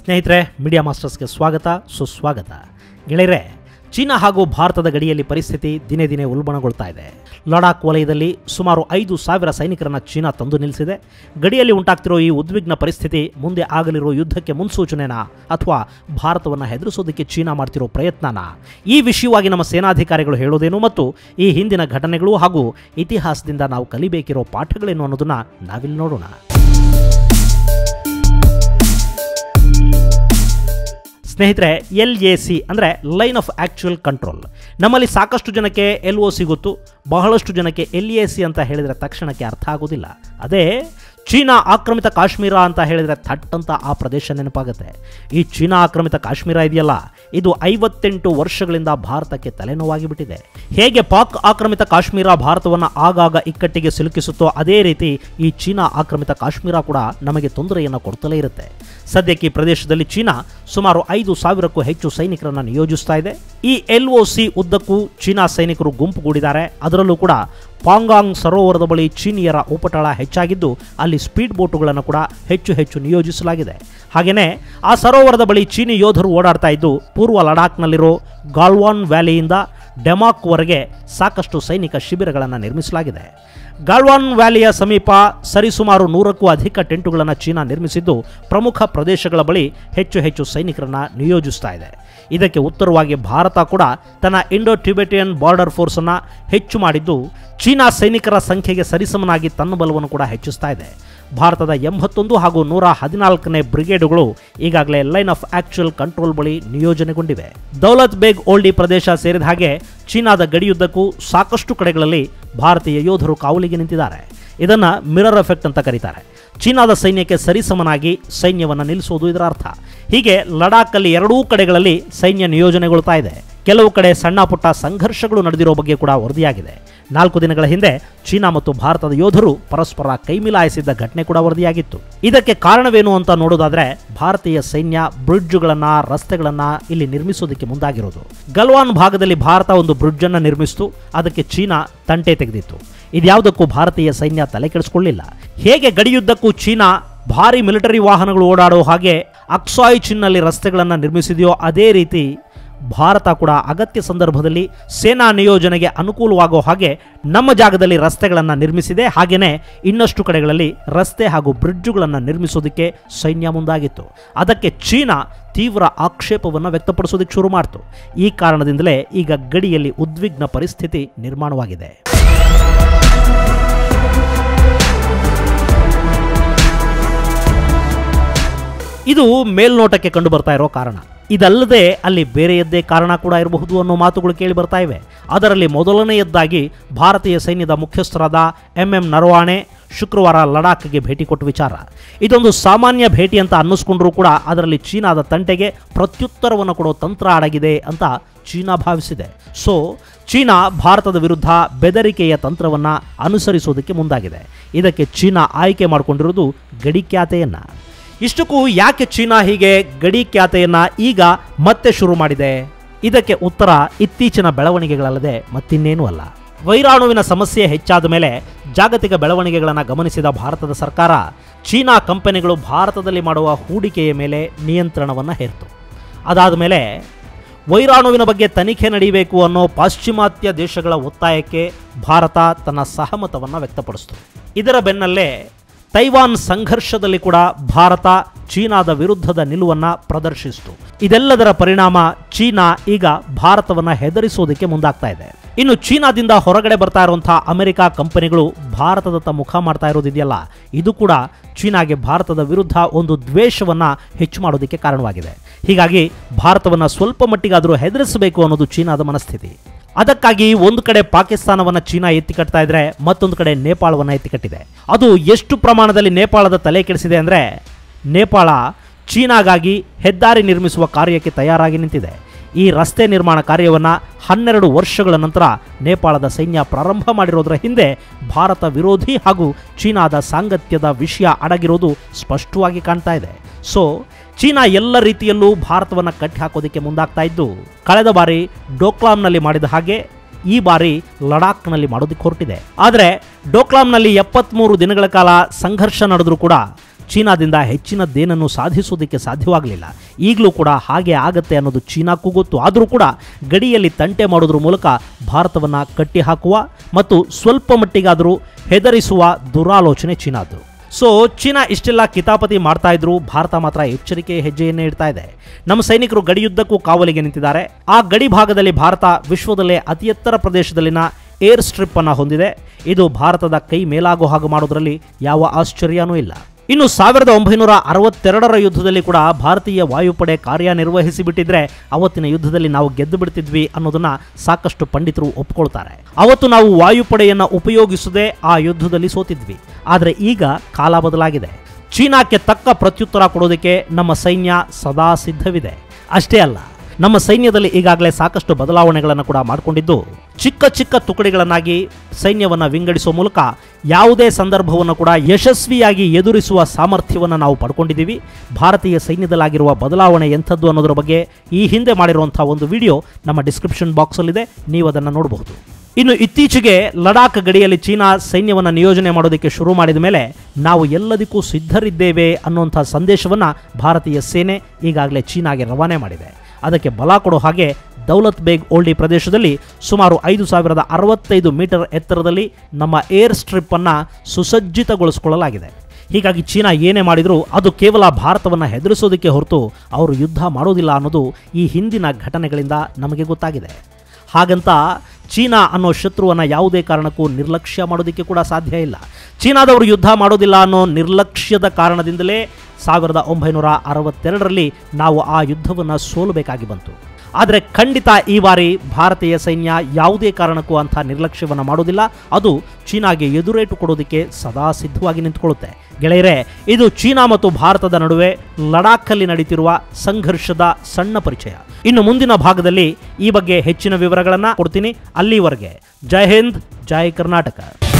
ಸ್ನೇಹಿತರೆ ಮೀಡಿಯಾ ಮಾಸ್ಟರ್ಸ್ಗೆ ಸ್ವಾಗತ ಸುಸ್ವಾಗತ ಗೆಳೆಯರೆ ಚೀನಾ ಹಾಗೂ ಭಾರತದ ಗಡಿಯಲ್ಲಿ ಪರಿಸ್ಥಿತಿ ದಿನೇ ದಿನೇ ಉಲ್ಬಣಗೊಳ್ತಾ ಇದೆ ಲಡಾಖ್ ವಲಯದಲ್ಲಿ ಸುಮಾರು ಐದು ಸಾವಿರ ಸೈನಿಕರನ್ನ ಚೀನಾ ತಂದು ನಿಲ್ಲಿಸಿದೆ ಗಡಿಯಲ್ಲಿ ಉಂಟಾಗ್ತಿರೋ ಈ ಉದ್ವಿಗ್ನ ಪರಿಸ್ಥಿತಿ ಮುಂದೆ ಆಗಲಿರೋ ಯುದ್ಧಕ್ಕೆ ಮುನ್ಸೂಚನೆನಾ ಅಥವಾ ಭಾರತವನ್ನು ಹೆದರಿಸೋದಕ್ಕೆ ಚೀನಾ ಮಾಡ್ತಿರೋ ಪ್ರಯತ್ನನಾ ಈ ವಿಷಯವಾಗಿ ನಮ್ಮ ಸೇನಾಧಿಕಾರಿಗಳು ಹೇಳೋದೇನು ಮತ್ತು ಈ ಹಿಂದಿನ ಘಟನೆಗಳು ಹಾಗೂ ಇತಿಹಾಸದಿಂದ ನಾವು ಕಲಿಬೇಕಿರೋ ಪಾಠಗಳೇನು ಅನ್ನೋದನ್ನ ನಾವಿಲ್ಲಿ ನೋಡೋಣ ಸ್ನೇಹಿತರೆ ಎಲ್ ಎ ಸಿ ಅಂದರೆ ಲೈನ್ ಆಫ್ ಆ್ಯಕ್ಚುಯಲ್ ಕಂಟ್ರೋಲ್ ನಮ್ಮಲ್ಲಿ ಸಾಕಷ್ಟು ಜನಕ್ಕೆ ಎಲ್ ಒ ಸಿ ಗೊತ್ತು ಬಹಳಷ್ಟು ಜನಕ್ಕೆ ಎಲ್ ಎ ಸಿ ಅಂತ ಹೇಳಿದರೆ ತಕ್ಷಣಕ್ಕೆ ಅರ್ಥ ಆಗೋದಿಲ್ಲ ಅದೇ ಚೀನಾ ಆಕ್ರಮಿತ ಕಾಶ್ಮೀರ ಅಂತ ಹೇಳಿದರೆ ಥಟ್ ಅಂತ ಆ ಪ್ರದೇಶ ನೆನಪಾಗುತ್ತೆ ಈ ಚೀನಾ ಆಕ್ರಮಿತ ಕಾಶ್ಮೀರ ಇದೆಯಲ್ಲ ಇದು ಐವತ್ತೆಂಟು ವರ್ಷಗಳಿಂದ ಭಾರತಕ್ಕೆ ತಲೆನೋವಾಗಿ ಬಿಟ್ಟಿದೆ ಹೇಗೆ ಪಾಕ್ ಆಕ್ರಮಿತ ಕಾಶ್ಮೀರ ಭಾರತವನ್ನು ಆಗಾಗ ಇಕ್ಕಟ್ಟಿಗೆ ಸಿಲುಕಿಸುತ್ತೋ ಅದೇ ರೀತಿ ಈ ಚೀನಾ ಆಕ್ರಮಿತ ಕಾಶ್ಮೀರ ಕೂಡ ನಮಗೆ ತೊಂದರೆಯನ್ನು ಕೊಡ್ತಲೇ ಇರುತ್ತೆ ಸದ್ಯಕ್ಕೆ ಈ ಪ್ರದೇಶದಲ್ಲಿ ಚೀನಾ ಸುಮಾರು ಐದು ಸಾವಿರಕ್ಕೂ ಹೆಚ್ಚು ಸೈನಿಕರನ್ನು ನಿಯೋಜಿಸ್ತಾ ಇದೆ ಈ ಎಲ್ ಒ ಸಿ ಉದ್ದಕ್ಕೂ ಚೀನಾ ಸೈನಿಕರು ಗುಂಪುಗೂಡಿದ್ದಾರೆ ಅದರಲ್ಲೂ ಕೂಡ ಪಾಂಗಾಂಗ್ ಸರೋವರದ ಬಳಿ ಚೀನಿಯರ ಉಪಟಳ ಹೆಚ್ಚಾಗಿದ್ದು ಅಲ್ಲಿ ಸ್ಪೀಡ್ ಬೋಟುಗಳನ್ನು ಕೂಡ ಹೆಚ್ಚು ಹೆಚ್ಚು ನಿಯೋಜಿಸಲಾಗಿದೆ ಹಾಗೆಯೇ ಆ ಸರೋವರದ ಬಳಿ ಚೀನಿ ಯೋಧರು ಓಡಾಡ್ತಾ ಇದ್ದು ಪೂರ್ವ ಲಡಾಖ್ನಲ್ಲಿರೋ ಗಾಲ್ವಾನ್ ವ್ಯಾಲಿಯಿಂದ ಡೆಮಾಕ್ವರೆಗೆ ಸಾಕಷ್ಟು ಸೈನಿಕ ಶಿಬಿರಗಳನ್ನು ನಿರ್ಮಿಸಲಾಗಿದೆ ಗಾಲ್ವಾನ್ ವ್ಯಾಲಿಯ ಸಮೀಪ ಸರಿಸುಮಾರು ನೂರಕ್ಕೂ ಅಧಿಕ ಟೆಂಟುಗಳನ್ನು ಚೀನಾ ನಿರ್ಮಿಸಿದ್ದು ಪ್ರಮುಖ ಪ್ರದೇಶಗಳ ಬಳಿ ಹೆಚ್ಚು ಹೆಚ್ಚು ಸೈನಿಕರನ್ನು ನಿಯೋಜಿಸ್ತಾ ಇದೆ ಇದಕ್ಕೆ ಉತ್ತರವಾಗಿ ಭಾರತ ಕೂಡ ತನ್ನ ಇಂಡೋ ಟಿಬೆಟಿಯನ್ ಬಾರ್ಡರ್ ಫೋರ್ಸನ್ನು ಹೆಚ್ಚು ಮಾಡಿದ್ದು ಚೀನಾ ಸೈನಿಕರ ಸಂಖ್ಯೆಗೆ ಸರಿಸಮನಾಗಿ ತನ್ನ ಬಲವನ್ನು ಕೂಡ ಹೆಚ್ಚಿಸ್ತಾ ಇದೆ ಭಾರತದ ಎಂಬತ್ತೊಂದು ಹಾಗೂ ನೂರ ಹದಿನಾಲ್ಕನೇ ಬ್ರಿಗೇಡುಗಳು ಈಗಾಗಲೇ ಲೈನ್ ಆಫ್ ಆಕ್ಚುಯಲ್ ಕಂಟ್ರೋಲ್ ಬಳಿ ನಿಯೋಜನೆಗೊಂಡಿವೆ ದೌಲತ್ ಬೇಗ್ ಓಲ್ಡಿ ಪ್ರದೇಶ ಸೇರಿದ ಹಾಗೆ ಚೀನಾದ ಗಡಿಯುದ್ದಕ್ಕೂ ಸಾಕಷ್ಟು ಕಡೆಗಳಲ್ಲಿ ಭಾರತೀಯ ಯೋಧರು ಕಾವಲಿಗೆ ನಿಂತಿದ್ದಾರೆ ಇದನ್ನು ಮಿರರ್ ಎಫೆಕ್ಟ್ ಅಂತ ಕರೀತಾರೆ ಚೀನಾದ ಸೈನ್ಯಕ್ಕೆ ಸರಿಸಮನಾಗಿ ಸೈನ್ಯವನ್ನು ನಿಲ್ಲಿಸುವುದು ಇದರ ಅರ್ಥ ಹೀಗೆ ಲಡಾಖಲ್ಲಿ ಎರಡೂ ಕಡೆಗಳಲ್ಲಿ ಸೈನ್ಯ ನಿಯೋಜನೆಗೊಳ್ತಾ ಇದೆ ಕೆಲವು ಕಡೆ ಸಣ್ಣ ಪುಟ್ಟ ಸಂಘರ್ಷಗಳು ನಡೆದಿರೋ ಬಗ್ಗೆ ಕೂಡ ವರದಿಯಾಗಿದೆ ನಾಲ್ಕು ದಿನಗಳ ಹಿಂದೆ ಚೀನಾ ಮತ್ತು ಭಾರತದ ಯೋಧರು ಪರಸ್ಪರ ಕೈಮಿಲಾಯಿಸಿದ್ದ ಘಟನೆ ಕೂಡ ವರದಿಯಾಗಿತ್ತು ಇದಕ್ಕೆ ಕಾರಣವೇನು ಅಂತ ನೋಡೋದಾದ್ರೆ ಭಾರತೀಯ ಸೈನ್ಯ ಬ್ರಿಡ್ಜ್ಗಳನ್ನ ರಸ್ತೆಗಳನ್ನ ಇಲ್ಲಿ ನಿರ್ಮಿಸೋದಕ್ಕೆ ಮುಂದಾಗಿರೋದು ಗಲ್ವಾನ್ ಭಾಗದಲ್ಲಿ ಭಾರತ ಒಂದು ಬ್ರಿಡ್ಜ್ ಅನ್ನ ನಿರ್ಮಿಸಿತು ಅದಕ್ಕೆ ಚೀನಾ ತಂಟೆ ತೆಗೆದಿತ್ತು ಇದ್ಯಾವುದಕ್ಕೂ ಭಾರತೀಯ ಸೈನ್ಯ ತಲೆ ಕೆಡಿಸ್ಕೊಳ್ಳಿಲ್ಲ ಹೇಗೆ ಗಡಿಯುದ್ದಕ್ಕೂ ಚೀನಾ ಭಾರಿ ಮಿಲಿಟರಿ ವಾಹನಗಳು ಓಡಾಡೋ ಹಾಗೆ ಅಕ್ಸಾಯ್ ಚಿನ್ನಲ್ಲಿ ರಸ್ತೆಗಳನ್ನು ನಿರ್ಮಿಸಿದೆಯೋ ಅದೇ ರೀತಿ ಭಾರತ ಕೂಡ ಅಗತ್ಯ ಸಂದರ್ಭದಲ್ಲಿ ಸೇನಾ ನಿಯೋಜನೆಗೆ ಅನುಕೂಲವಾಗೋ ಹಾಗೆ ನಮ್ಮ ಜಾಗದಲ್ಲಿ ರಸ್ತೆಗಳನ್ನು ನಿರ್ಮಿಸಿದೆ ಹಾಗೆಯೇ ಇನ್ನಷ್ಟು ಕಡೆಗಳಲ್ಲಿ ರಸ್ತೆ ಹಾಗೂ ಬ್ರಿಡ್ಜುಗಳನ್ನು ನಿರ್ಮಿಸೋದಕ್ಕೆ ಸೈನ್ಯ ಮುಂದಾಗಿತ್ತು ಅದಕ್ಕೆ ಚೀನಾ ತೀವ್ರ ಆಕ್ಷೇಪವನ್ನು ವ್ಯಕ್ತಪಡಿಸೋದಕ್ಕೆ ಶುರು ಮಾಡಿತು ಈ ಕಾರಣದಿಂದಲೇ ಈಗ ಗಡಿಯಲ್ಲಿ ಉದ್ವಿಗ್ನ ಪರಿಸ್ಥಿತಿ ನಿರ್ಮಾಣವಾಗಿದೆ ಇದು ಮೇಲ್ನೋಟಕ್ಕೆ ಕಂಡು ಬರ್ತಾ ಇರೋ ಕಾರಣ ಇದಲ್ಲದೆ ಅಲ್ಲಿ ಬೇರೆಯದ್ದೇ ಕಾರಣ ಕೂಡ ಇರಬಹುದು ಅನ್ನೋ ಮಾತುಗಳು ಕೇಳಿ ಬರ್ತಾ ಇವೆ ಅದರಲ್ಲಿ ಮೊದಲನೆಯದ್ದಾಗಿ ಭಾರತೀಯ ಸೈನ್ಯದ ಮುಖ್ಯಸ್ಥರಾದ ಎಂ ಎಂ ನರವಾಣೆ ಶುಕ್ರವಾರ ಲಡಾಖ್ಗೆ ಭೇಟಿ ಕೊಟ್ಟ ವಿಚಾರ ಇದೊಂದು ಸಾಮಾನ್ಯ ಭೇಟಿ ಅಂತ ಅನ್ನಿಸ್ಕೊಂಡ್ರೂ ಕೂಡ ಅದರಲ್ಲಿ ಚೀನಾದ ತಂಟೆಗೆ ಪ್ರತ್ಯುತ್ತರವನ್ನು ಕೊಡೋ ತಂತ್ರ ಅಡಗಿದೆ ಅಂತ ಚೀನಾ ಭಾವಿಸಿದೆ ಸೊ ಚೀನಾ ಭಾರತದ ವಿರುದ್ಧ ಬೆದರಿಕೆಯ ತಂತ್ರವನ್ನು ಅನುಸರಿಸೋದಕ್ಕೆ ಮುಂದಾಗಿದೆ ಇದಕ್ಕೆ ಚೀನಾ ಆಯ್ಕೆ ಮಾಡಿಕೊಂಡಿರೋದು ಗಡಿ ಖ್ಯಾತೆಯನ್ನು ಇಷ್ಟಕ್ಕೂ ಯಾಕೆ ಚೀನಾ ಹೀಗೆ ಗಡಿ ಖ್ಯಾತೆಯನ್ನ ಈಗ ಮತ್ತೆ ಶುರು ಮಾಡಿದೆ ಇದಕ್ಕೆ ಉತ್ತರ ಇತ್ತೀಚಿನ ಬೆಳವಣಿಗೆಗಳಲ್ಲದೆ ಮತ್ತಿನ್ನೇನೂ ಅಲ್ಲ ವೈರಾಣುವಿನ ಸಮಸ್ಯೆ ಹೆಚ್ಚಾದ ಮೇಲೆ ಜಾಗತಿಕ ಬೆಳವಣಿಗೆಗಳನ್ನು ಗಮನಿಸಿದ ಭಾರತದ ಸರ್ಕಾರ ಚೀನಾ ಕಂಪನಿಗಳು ಭಾರತದಲ್ಲಿ ಮಾಡುವ ಹೂಡಿಕೆಯ ಮೇಲೆ ನಿಯಂತ್ರಣವನ್ನು ಹೇರ್ತು ಅದಾದ ಮೇಲೆ ವೈರಾಣುವಿನ ಬಗ್ಗೆ ತನಿಖೆ ನಡೀಬೇಕು ಅನ್ನೋ ಪಾಶ್ಚಿಮಾತ್ಯ ದೇಶಗಳ ಒತ್ತಾಯಕ್ಕೆ ಭಾರತ ತನ್ನ ಸಹಮತವನ್ನು ವ್ಯಕ್ತಪಡಿಸಿತು ಇದರ ಬೆನ್ನಲ್ಲೇ ತೈವಾನ್ ಸಂಘರ್ಷದಲ್ಲಿ ಕೂಡ ಭಾರತ ಚೀನಾದ ವಿರುದ್ಧದ ನಿಲುವನ್ನು ಪ್ರದರ್ಶಿಸಿತು ಇದೆಲ್ಲದರ ಪರಿಣಾಮ ಚೀನಾ ಈಗ ಭಾರತವನ್ನು ಹೆದರಿಸೋದಕ್ಕೆ ಮುಂದಾಗ್ತಾ ಇದೆ ಇನ್ನು ಚೀನಾದಿಂದ ಹೊರಗಡೆ ಬರ್ತಾ ಇರುವಂತಹ ಅಮೆರಿಕ ಕಂಪನಿಗಳು ಭಾರತದತ್ತ ಮುಖ ಮಾಡ್ತಾ ಇರೋದಿದೆಯಲ್ಲ ಇದು ಕೂಡ ಚೀನಾಗೆ ಭಾರತದ ವಿರುದ್ಧ ಒಂದು ದ್ವೇಷವನ್ನ ಹೆಚ್ಚು ಮಾಡೋದಕ್ಕೆ ಕಾರಣವಾಗಿದೆ ಹೀಗಾಗಿ ಭಾರತವನ್ನು ಸ್ವಲ್ಪ ಮಟ್ಟಿಗಾದರೂ ಹೆದರಿಸಬೇಕು ಅನ್ನೋದು ಚೀನಾದ ಮನಸ್ಥಿತಿ ಅದಕ್ಕಾಗಿ ಒಂದು ಕಡೆ ಪಾಕಿಸ್ತಾನವನ್ನು ಚೀನಾ ಎತ್ತಿಕಟ್ತಾ ಇದ್ರೆ ಮತ್ತೊಂದು ಕಡೆ ನೇಪಾಳವನ್ನು ಎತ್ತಿಕಟ್ಟಿದೆ ಅದು ಎಷ್ಟು ಪ್ರಮಾಣದಲ್ಲಿ ನೇಪಾಳದ ತಲೆ ಕೆಡಿಸಿದೆ ಅಂದರೆ ನೇಪಾಳ ಚೀನಾಗಾಗಿ ಹೆದ್ದಾರಿ ನಿರ್ಮಿಸುವ ಕಾರ್ಯಕ್ಕೆ ತಯಾರಾಗಿ ನಿಂತಿದೆ ಈ ರಸ್ತೆ ನಿರ್ಮಾಣ ಕಾರ್ಯವನ್ನು ಹನ್ನೆರಡು ವರ್ಷಗಳ ನಂತರ ನೇಪಾಳದ ಸೈನ್ಯ ಪ್ರಾರಂಭ ಮಾಡಿರೋದರ ಹಿಂದೆ ಭಾರತ ವಿರೋಧಿ ಹಾಗೂ ಚೀನಾದ ಸಾಂಗತ್ಯದ ವಿಷಯ ಅಡಗಿರೋದು ಸ್ಪಷ್ಟವಾಗಿ ಕಾಣ್ತಾ ಇದೆ ಸೊ ಚೀನಾ ಎಲ್ಲ ರೀತಿಯಲ್ಲೂ ಭಾರತವನ್ನು ಕಟ್ಟಿ ಹಾಕೋದಕ್ಕೆ ಮುಂದಾಗ್ತಾ ಇದ್ದು ಕಳೆದ ಬಾರಿ ಡೋಕ್ಲಾಂನಲ್ಲಿ ಮಾಡಿದ ಹಾಗೆ ಈ ಬಾರಿ ಲಡಾಖ್ನಲ್ಲಿ ಮಾಡೋದಕ್ಕೆ ಹೊರಟಿದೆ ಆದರೆ ಡೋಕ್ಲಾಂನಲ್ಲಿ ಎಪ್ಪತ್ಮೂರು ದಿನಗಳ ಕಾಲ ಸಂಘರ್ಷ ನಡೆದರೂ ಕೂಡ ಚೀನಾದಿಂದ ಹೆಚ್ಚಿನದ್ದೇನನ್ನು ಸಾಧಿಸೋದಕ್ಕೆ ಸಾಧ್ಯವಾಗಲಿಲ್ಲ ಈಗಲೂ ಕೂಡ ಹಾಗೆ ಆಗತ್ತೆ ಅನ್ನೋದು ಚೀನಾಕ್ಕೂ ಗೊತ್ತು ಆದರೂ ಕೂಡ ಗಡಿಯಲ್ಲಿ ತಂಟೆ ಮಾಡೋದ್ರ ಮೂಲಕ ಭಾರತವನ್ನು ಕಟ್ಟಿಹಾಕುವ ಮತ್ತು ಸ್ವಲ್ಪ ಮಟ್ಟಿಗಾದರೂ ಹೆದರಿಸುವ ದುರಾಲೋಚನೆ ಚೀನಾದ್ದು ಸೊ ಚೀನಾ ಇಷ್ಟೆಲ್ಲ ಕಿತಾಪತಿ ಮಾಡ್ತಾ ಇದ್ರು ಭಾರತ ಮಾತ್ರ ಎಚ್ಚರಿಕೆ ಹೆಜ್ಜೆಯನ್ನೇ ಇಡ್ತಾ ಇದೆ ನಮ್ಮ ಸೈನಿಕರು ಗಡಿಯುದ್ದಕ್ಕೂ ಕಾವಲಿಗೆ ನಿಂತಿದ್ದಾರೆ ಆ ಗಡಿ ಭಾಗದಲ್ಲಿ ಭಾರತ ವಿಶ್ವದಲ್ಲೇ ಅತಿ ಎತ್ತರ ಪ್ರದೇಶದಲ್ಲಿನ ಏರ್ ಸ್ಟ್ರಿಪ್ ಅನ್ನು ಹೊಂದಿದೆ ಇದು ಭಾರತದ ಕೈ ಮೇಲಾಗೋ ಹಾಗೆ ಮಾಡೋದ್ರಲ್ಲಿ ಯಾವ ಆಶ್ಚರ್ಯನೂ ಇಲ್ಲ ಇನ್ನು ಸಾವಿರದ ಒಂಬೈನೂರ ಅರವತ್ತೆರಡರ ಯುದ್ಧದಲ್ಲಿ ಕೂಡ ಭಾರತೀಯ ವಾಯುಪಡೆ ಕಾರ್ಯನಿರ್ವಹಿಸಿ ಬಿಟ್ಟಿದ್ರೆ ಅವತ್ತಿನ ಯುದ್ಧದಲ್ಲಿ ನಾವು ಗೆದ್ದು ಬಿಡ್ತಿದ್ವಿ ಅನ್ನೋದನ್ನ ಸಾಕಷ್ಟು ಪಂಡಿತರು ಒಪ್ಕೊಳ್ತಾರೆ ಅವತ್ತು ನಾವು ವಾಯುಪಡೆಯನ್ನು ಉಪಯೋಗಿಸದೆ ಆ ಯುದ್ಧದಲ್ಲಿ ಸೋತಿದ್ವಿ ಆದರೆ ಈಗ ಕಾಲ ಬದಲಾಗಿದೆ ಚೀನಾಕ್ಕೆ ತಕ್ಕ ಪ್ರತ್ಯುತ್ತರ ಕೊಡೋದಕ್ಕೆ ನಮ್ಮ ಸೈನ್ಯ ಸದಾ ಸಿದ್ಧವಿದೆ ಅಷ್ಟೇ ಅಲ್ಲ ನಮ್ಮ ಸೈನ್ಯದಲ್ಲಿ ಈಗಾಗಲೇ ಸಾಕಷ್ಟು ಬದಲಾವಣೆಗಳನ್ನು ಕೂಡ ಮಾಡಿಕೊಂಡಿದ್ದು ಚಿಕ್ಕ ಚಿಕ್ಕ ತುಕಡಿಗಳನ್ನಾಗಿ ಸೈನ್ಯವನ್ನು ವಿಂಗಡಿಸುವ ಮೂಲಕ ಯಾವುದೇ ಸಂದರ್ಭವನ್ನು ಕೂಡ ಯಶಸ್ವಿಯಾಗಿ ಎದುರಿಸುವ ಸಾಮರ್ಥ್ಯವನ್ನು ನಾವು ಪಡ್ಕೊಂಡಿದ್ದೀವಿ ಭಾರತೀಯ ಸೈನ್ಯದಲ್ಲಾಗಿರುವ ಬದಲಾವಣೆ ಎಂಥದ್ದು ಅನ್ನೋದರ ಬಗ್ಗೆ ಈ ಹಿಂದೆ ಮಾಡಿರುವಂಥ ಒಂದು ವಿಡಿಯೋ ನಮ್ಮ ಡಿಸ್ಕ್ರಿಪ್ಷನ್ ಬಾಕ್ಸಲ್ಲಿದೆ ನೀವು ಅದನ್ನು ನೋಡಬಹುದು ಇನ್ನು ಇತ್ತೀಚೆಗೆ ಲಡಾಖ್ ಗಡಿಯಲ್ಲಿ ಚೀನಾ ಸೈನ್ಯವನ್ನು ನಿಯೋಜನೆ ಮಾಡೋದಕ್ಕೆ ಶುರು ಮಾಡಿದ ಮೇಲೆ ನಾವು ಎಲ್ಲದಕ್ಕೂ ಸಿದ್ಧರಿದ್ದೇವೆ ಅನ್ನುವಂಥ ಸಂದೇಶವನ್ನು ಭಾರತೀಯ ಸೇನೆ ಈಗಾಗಲೇ ಚೀನಾಗೆ ರವಾನೆ ಮಾಡಿದೆ ಅದಕ್ಕೆ ಬಲ ಕೊಡೋ ಹಾಗೆ ದೌಲತ್ ಬೇಗ್ ಓಲ್ಡಿ ಪ್ರದೇಶದಲ್ಲಿ ಸುಮಾರು ಐದು ಸಾವಿರದ ಅರವತ್ತೈದು ಮೀಟರ್ ಎತ್ತರದಲ್ಲಿ ನಮ್ಮ ಏರ್ ಸ್ಟ್ರಿಪ್ಪನ್ನು ಸುಸಜ್ಜಿತಗೊಳಿಸಿಕೊಳ್ಳಲಾಗಿದೆ ಹೀಗಾಗಿ ಚೀನಾ ಏನೇ ಮಾಡಿದರೂ ಅದು ಕೇವಲ ಭಾರತವನ್ನು ಹೆದರಿಸೋದಕ್ಕೆ ಹೊರತು ಅವರು ಯುದ್ಧ ಮಾಡೋದಿಲ್ಲ ಅನ್ನೋದು ಈ ಹಿಂದಿನ ಘಟನೆಗಳಿಂದ ನಮಗೆ ಗೊತ್ತಾಗಿದೆ ಹಾಗಂತ ಚೀನಾ ಅನ್ನೋ ಶತ್ರುವನ್ನು ಯಾವುದೇ ಕಾರಣಕ್ಕೂ ನಿರ್ಲಕ್ಷ್ಯ ಮಾಡೋದಕ್ಕೆ ಕೂಡ ಸಾಧ್ಯ ಇಲ್ಲ ಚೀನಾದವರು ಯುದ್ಧ ಮಾಡೋದಿಲ್ಲ ಅನ್ನೋ ನಿರ್ಲಕ್ಷ್ಯದ ಕಾರಣದಿಂದಲೇ ಸಾವಿರದ ಒಂಬೈನೂರ ಅರವತ್ತೆರಡರಲ್ಲಿ ನಾವು ಆ ಯುದ್ಧವನ್ನು ಸೋಲಬೇಕಾಗಿ ಬಂತು ಆದರೆ ಖಂಡಿತ ಈ ಬಾರಿ ಭಾರತೀಯ ಸೈನ್ಯ ಯಾವುದೇ ಕಾರಣಕ್ಕೂ ಅಂಥ ನಿರ್ಲಕ್ಷ್ಯವನ್ನು ಮಾಡೋದಿಲ್ಲ ಅದು ಚೀನಾಗೆ ಎದುರೇಟು ಕೊಡೋದಕ್ಕೆ ಸದಾ ಸಿದ್ಧವಾಗಿ ನಿಂತುಕೊಳ್ಳುತ್ತೆ ಗೆಳೆಯರೇ ಇದು ಚೀನಾ ಮತ್ತು ಭಾರತದ ನಡುವೆ ಲಡಾಖಲ್ಲಿ ನಡೀತಿರುವ ಸಂಘರ್ಷದ ಸಣ್ಣ ಪರಿಚಯ ಇನ್ನು ಮುಂದಿನ ಭಾಗದಲ್ಲಿ ಈ ಬಗ್ಗೆ ಹೆಚ್ಚಿನ ವಿವರಗಳನ್ನು ಕೊಡ್ತೀನಿ ಅಲ್ಲಿವರೆಗೆ ಜೈ ಹಿಂದ್ ಜೈ ಕರ್ನಾಟಕ